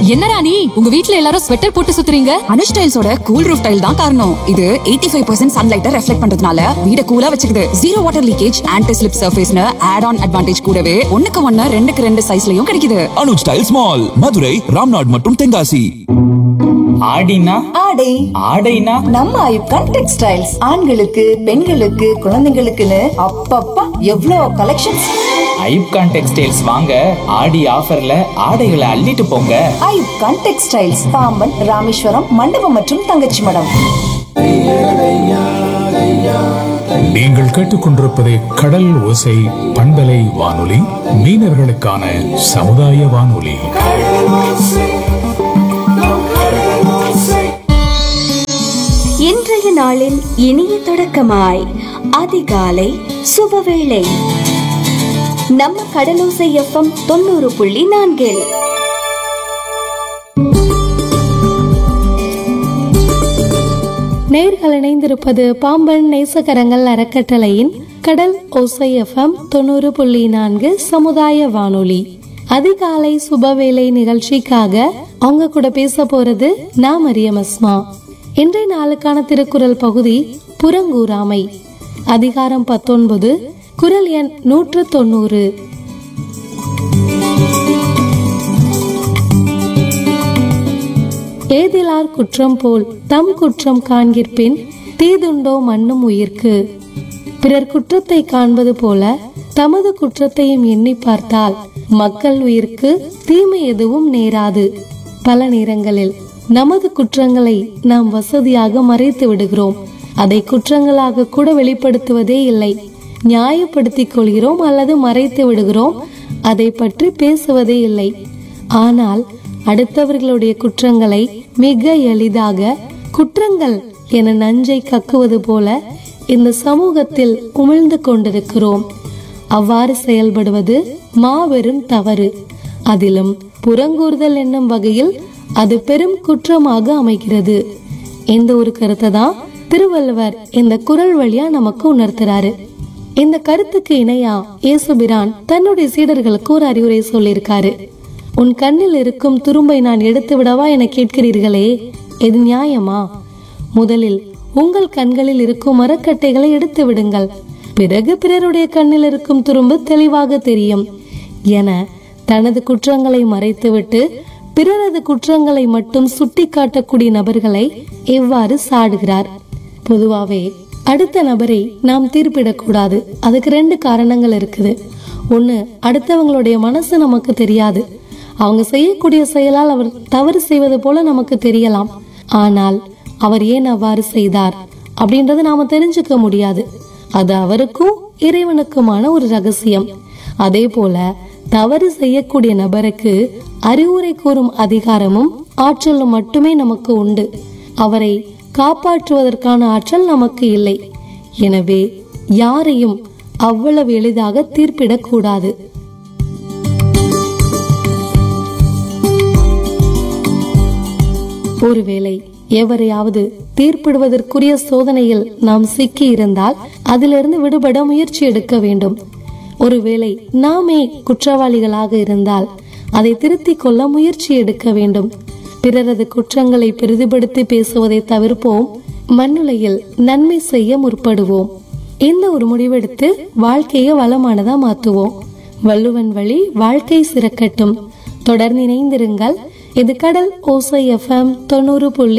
என்னடா நீ உங்க வீட்ல எல்லாரும் ஸ்வெட்டர் போட்டு சுத்துறீங்க அனுஷ் டைல்ஸோட கூல் ரூஃப் டைல் தான் காரணம் இது 85% ஃபைவ் பர்சன்ட் சன்லைட்டை ரெஃப்ளெக்ட் பண்றதுனால வீட கூலா வச்சுக்குது zero water leakage anti slip சர்ஃபேஸ்னு ஆட் ஆன் அட்வான்டேஜ் கூடவே ஒண்ணுக்கு ஒண்ணு ரெண்டுக்கு ரெண்டு சைஸ்லயும் கிடைக்குது அனுஜ் ஸ்டைல்ஸ் மால் மதுரை ராம்நாட் மற்றும் தென்காசி ஆடினா ஆடை ஆடைனா நம்ம ஐப்கான் டெக்ஸ்டைல்ஸ் ஆண்களுக்கு பெண்களுக்கு குழந்தைங்களுக்குன்னு அப்பப்பா எவ்வளோ கலெக்ஷன்ஸ் ஐப்கான் டெக்ஸ்டைல்ஸ் வாங்க ஆடி ஆஃபர்ல ஆடைகளை அள்ளிட்டு போங்க ஐப்கான் டெக்ஸ்டைல்ஸ் பாம்பன் ராமேஸ்வரம் மண்டபம் மற்றும் தங்கச்சி மடம் நீங்கள் கேட்டுக்கொண்டிருப்பது கடல் ஓசை பண்பலை வானொலி மீனவர்களுக்கான சமுதாய வானொலி இன்றைய நாளின் இனிய தொடக்கமாய் அதிகாலை சுபவேளை நம்ம கடலோசை எஃப்எம் தொண்ணூறு புள்ளி நான்கில் நேர்கள் இணைந்திருப்பது பாம்பன் நேசகரங்கள் அறக்கட்டளையின் கடல் ஓசை எஃப்எம் தொண்ணூறு புள்ளி நான்கு சமுதாய வானொலி அதிகாலை சுபவேளை நிகழ்ச்சிக்காக அவங்க கூட பேச போறது நான் மரியம் அஸ்மா இன்றைய நாளுக்கான திருக்குறள் பகுதி புறங்கூறாமை அதிகாரம் பத்தொன்பது குரல் எண் நூற்று தொண்ணூறு ஏதிலார் குற்றம் போல் தம் குற்றம் காண்கிற்பின் தீதுண்டோ மண்ணும் உயிர்க்கு பிறர் குற்றத்தை காண்பது போல தமது குற்றத்தையும் எண்ணி பார்த்தால் மக்கள் உயிர்க்கு தீமை எதுவும் நேராது பல நேரங்களில் நமது குற்றங்களை நாம் வசதியாக மறைத்து விடுகிறோம் அதை குற்றங்களாக கூட வெளிப்படுத்துவதே இல்லை நியாயப்படுத்திக் கொள்கிறோம் அல்லது மறைத்து விடுகிறோம் அதை பற்றி பேசுவதே இல்லை ஆனால் அடுத்தவர்களுடைய குற்றங்களை மிக எளிதாக குற்றங்கள் என நஞ்சை கக்குவது போல இந்த சமூகத்தில் உமிழ்ந்து கொண்டிருக்கிறோம் அவ்வாறு செயல்படுவது மாபெரும் தவறு அதிலும் புறங்கூறுதல் என்னும் வகையில் அது பெரும் குற்றமாக அமைகிறது இந்த ஒரு கருத்தை தான் திருவள்ளுவர் இந்த குரல் வழியா நமக்கு உணர்த்துறாரு இந்த கருத்துக்கு இணையா இயேசுபிரான் தன்னுடைய சீடர்களுக்கு ஒரு அறிவுரை சொல்லியிருக்காரு உன் கண்ணில் இருக்கும் துரும்பை நான் எடுத்து விடவா என கேட்கிறீர்களே இது நியாயமா முதலில் உங்கள் கண்களில் இருக்கும் மரக்கட்டைகளை எடுத்து விடுங்கள் பிறகு பிறருடைய கண்ணில் இருக்கும் துரும்பு தெளிவாக தெரியும் என தனது குற்றங்களை மறைத்துவிட்டு பிறரது குற்றங்களை மட்டும் சுட்டிக்காட்டக்கூடிய நபர்களை இவ்வாறு சாடுகிறார் பொதுவாவே அடுத்த நபரை நாம் தீர்ப்பிடக்கூடாது அதுக்கு ரெண்டு காரணங்கள் இருக்குது ஒண்ணு அடுத்தவங்களுடைய மனசு நமக்கு தெரியாது அவங்க செய்யக்கூடிய செயலால் அவர் தவறு செய்வது போல நமக்கு தெரியலாம் ஆனால் அவர் ஏன் அவ்வாறு செய்தார் அப்படின்றத நாம தெரிஞ்சுக்க முடியாது அது அவருக்கும் இறைவனுக்குமான ஒரு ரகசியம் அதே போல தவறு செய்யக்கூடிய நபருக்கு அறிவுரை கூறும் அதிகாரமும் ஆற்றலும் மட்டுமே நமக்கு உண்டு அவரை காப்பாற்றுவதற்கான ஆற்றல் நமக்கு இல்லை எனவே யாரையும் அவ்வளவு எளிதாக தீர்ப்பிடக்கூடாது ஒருவேளை எவரையாவது தீர்ப்பிடுவதற்குரிய சோதனையில் நாம் சிக்கி இருந்தால் அதிலிருந்து விடுபட முயற்சி எடுக்க வேண்டும் ஒருவேளை நாமே குற்றவாளிகளாக இருந்தால் அதை திருத்திக் கொள்ள முயற்சி எடுக்க வேண்டும் பிறரது குற்றங்களை பெரிதுபடுத்தி பேசுவதை தவிர்ப்போம் மண்ணுலையில் நன்மை செய்ய முற்படுவோம் இந்த ஒரு முடிவெடுத்து வாழ்க்கையை வளமானதா மாத்துவோம் வள்ளுவன் வழி வாழ்க்கை சிறக்கட்டும் தொடர்ந்து இணைந்திருங்கள் இது கடல் ஓசை எஃப்எம் தொண்ணூறு புள்ளி